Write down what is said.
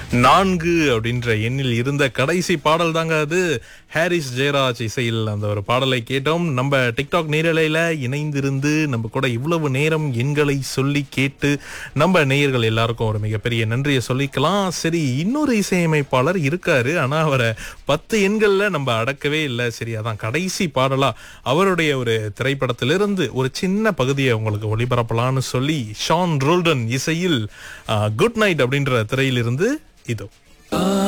நான்கு அப்படின்ற எண்ணில் இருந்த கடைசி பாடல் தாங்க அது ஹாரிஸ் ஜெயராஜ் இசையில் அந்த ஒரு பாடலை கேட்டோம் நம்ம டிக்டாக் நேரலையில இணைந்திருந்து நம்ம கூட இவ்வளவு நேரம் எண்களை சொல்லி கேட்டு நம்ம நேயர்கள் எல்லாருக்கும் ஒரு மிகப்பெரிய நன்றியை சொல்லிக்கலாம் சரி இன்னொரு இசையமைப்பாளர் இருக்காரு ஆனா அவரை பத்து எண்கள்ல நம்ம அடக்கவே இல்லை சரி அதான் கடைசி பாடலா அவருடைய ஒரு திரைப்படத்திலிருந்து ஒரு சின்ன பகுதியை உங்களுக்கு ஒளிபரப்பலாம்னு சொல்லி ஷான் ரோல்டன் இசையில் குட் நைட் அப்படின்ற திரையிலிருந்து இதோ